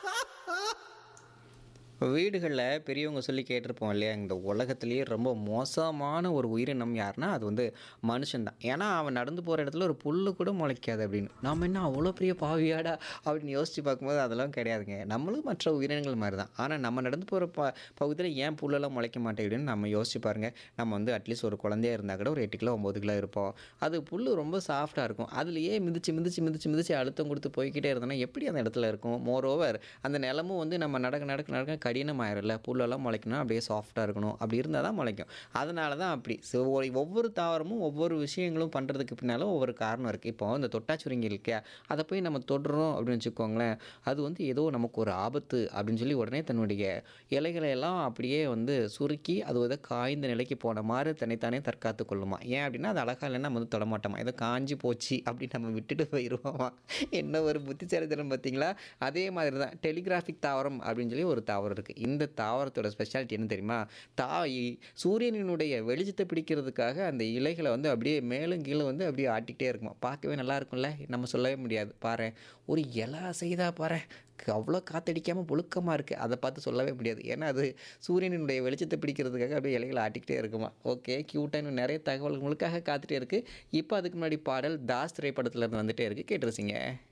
வீடுகளில் பெரியவங்க சொல்லி கேட்டிருப்போம் இல்லையா இந்த உலகத்திலேயே ரொம்ப மோசமான ஒரு உயிரினம் யாருன்னா அது வந்து மனுஷன்தான் ஏன்னா அவன் நடந்து போகிற இடத்துல ஒரு புல்லு கூட முளைக்காது அப்படின்னு நாம் என்ன அவ்வளோ பெரிய பாவியாடா அப்படின்னு யோசித்து பார்க்கும்போது அதெல்லாம் கிடையாதுங்க நம்மளும் மற்ற உயிரினங்கள் மாதிரி தான் ஆனால் நம்ம நடந்து போகிற ப பகுதியில் ஏன் புல்லெல்லாம் முளைக்க மாட்டேங்குதுன்னு நம்ம யோசிச்சு பாருங்க நம்ம வந்து அட்லீஸ்ட் ஒரு குழந்தையா இருந்தால் கூட ஒரு எட்டு கிலோ ஒம்பது கிலோ இருப்போம் அது புல் ரொம்ப சாஃப்டாக இருக்கும் அதுலேயே மிதிச்சு மிதிச்சு மிதிச்சு மிதிச்சு அழுத்தம் கொடுத்து போய்க்கிட்டே இருந்தோன்னா எப்படி அந்த இடத்துல இருக்கும் மோர் ஓவர் அந்த நிலமும் வந்து நம்ம நடக்க நடக்க நடக்க கடினமாயிரும்ல புல்லெல்லாம் முளைக்கணும் அப்படியே சாஃப்டாக இருக்கணும் அப்படி இருந்தால் தான் முளைக்கும் அதனால தான் அப்படி ஸோ ஒவ்வொரு தாவரமும் ஒவ்வொரு விஷயங்களும் பண்ணுறதுக்கு பின்னாலும் ஒவ்வொரு காரணம் இருக்குது இப்போ இந்த தொட்டாச்சுருங்கி இருக்கே அதை போய் நம்ம தொடுறோம் அப்படின்னு வச்சுக்கோங்களேன் அது வந்து ஏதோ நமக்கு ஒரு ஆபத்து அப்படின்னு சொல்லி உடனே தன்னுடைய இலைகளை எல்லாம் அப்படியே வந்து சுருக்கி அது வந்து காய்ந்த நிலைக்கு போன மாதிரி தன்னைத்தானே தற்காத்து கொள்ளுமா ஏன் அப்படின்னா அது அழகா இல்லைன்னா நம்ம வந்து தொடமாட்டோமா ஏதோ காஞ்சி போச்சு அப்படின்னு நம்ம விட்டுட்டு போயிடுவோமா என்ன ஒரு புத்திசாலித்தனம் பார்த்தீங்களா அதே மாதிரி தான் டெலிகிராஃபிக் தாவரம் அப்படின்னு சொல்லி ஒரு தாவரம் இருக்குது இந்த தாவரத்தோட ஸ்பெஷாலிட்டி என்ன தெரியுமா தாய் சூரியனினுடைய வெளிச்சத்தை பிடிக்கிறதுக்காக அந்த இலைகளை வந்து அப்படியே மேலும் கீழே வந்து அப்படியே ஆட்டிக்கிட்டே இருக்குமா பார்க்கவே நல்லா இருக்கும்ல நம்ம சொல்லவே முடியாது பாரு ஒரு இலை செய்தா பாரு அவ்வளோ காத்தடிக்காமல் புழுக்கமாக இருக்குது அதை பார்த்து சொல்லவே முடியாது ஏன்னா அது சூரியனினுடைய வெளிச்சத்தை பிடிக்கிறதுக்காக அப்படியே இலைகளை ஆட்டிக்கிட்டே இருக்குமா ஓகே க்யூட்டாக இன்னும் நிறைய தகவல்களுக்காக காத்துட்டே இருக்குது இப்போ அதுக்கு முன்னாடி பாடல் தாஸ் திரைப்படத்துல இருந்து வந்துட்டே இருக்குது கேட்டுருச்சிங்க